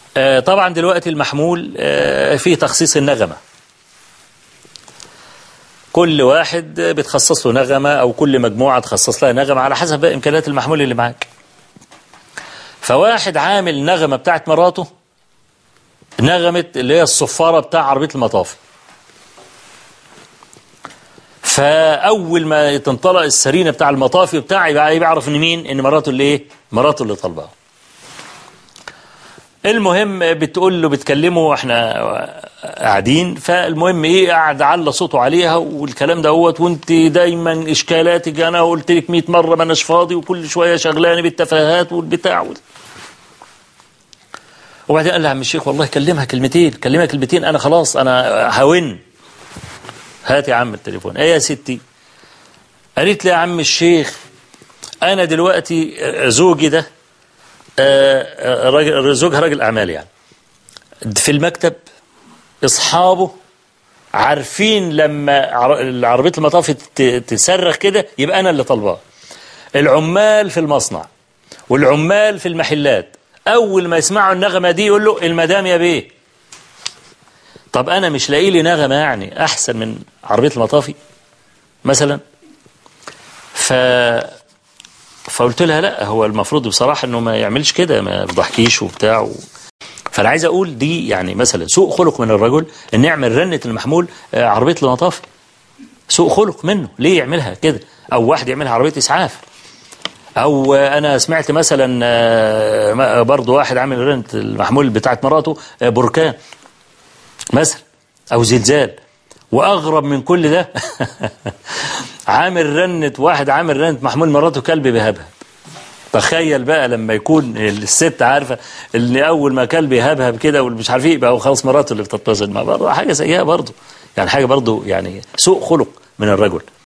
آه، طبعا دلوقتي المحمول آه، فيه تخصيص النغمة كل واحد بتخصص له نغمة أو كل مجموعة تخصص لها نغمة على حسب بقى إمكانيات المحمول اللي معاك فواحد عامل نغمة بتاعت مراته نغمة اللي هي الصفارة بتاع عربية المطاف فأول ما تنطلق السرينة بتاع المطافي بتاع يبقى بيعرف إن مين إن مراته اللي إيه مراته اللي طالباه المهم بتقول له بتكلمه احنا قاعدين فالمهم ايه قاعد على صوته عليها والكلام دوت وانت دايما اشكالاتك انا قلت لك 100 مره ما اناش فاضي وكل شويه شغلاني بالتفاهات والبتاع وال... وبعدين قال لي يا عم الشيخ والله كلمها كلمتين كلمها كلمتين انا خلاص انا هون هات يا عم التليفون ايه يا ستي قالت لي يا عم الشيخ انا دلوقتي زوجي ده آه، راجل زوجها راجل اعمال يعني في المكتب اصحابه عارفين لما عر- عربيه المطاف ت- تصرخ كده يبقى انا اللي طالباه العمال في المصنع والعمال في المحلات اول ما يسمعوا النغمه دي يقول له المدام يا بيه طب انا مش لاقي لي نغمه يعني احسن من عربيه المطافي مثلا ف فقلت لها لا هو المفروض بصراحه انه ما يعملش كده ما يضحكيش وبتاع و... فانا عايز اقول دي يعني مثلا سوء خلق من الرجل ان يعمل رنه المحمول آه، عربيه المطاف سوء خلق منه ليه يعملها كده او واحد يعملها عربيه اسعاف او آه، انا سمعت مثلا آه، ما- برضو واحد عامل رنه المحمول بتاعت مراته آه، بركان مثلا او زلزال واغرب من كل ده عامل رنه واحد عامل رنه محمول مراته كلب بيهبهب تخيل بقى لما يكون الست عارفه ان اول ما كلب يهبهب كده والمش عارف ايه يبقى هو خلاص مراته اللي بتتصل مع برضه حاجه سيئه برضه يعني حاجه برضه يعني سوء خلق من الرجل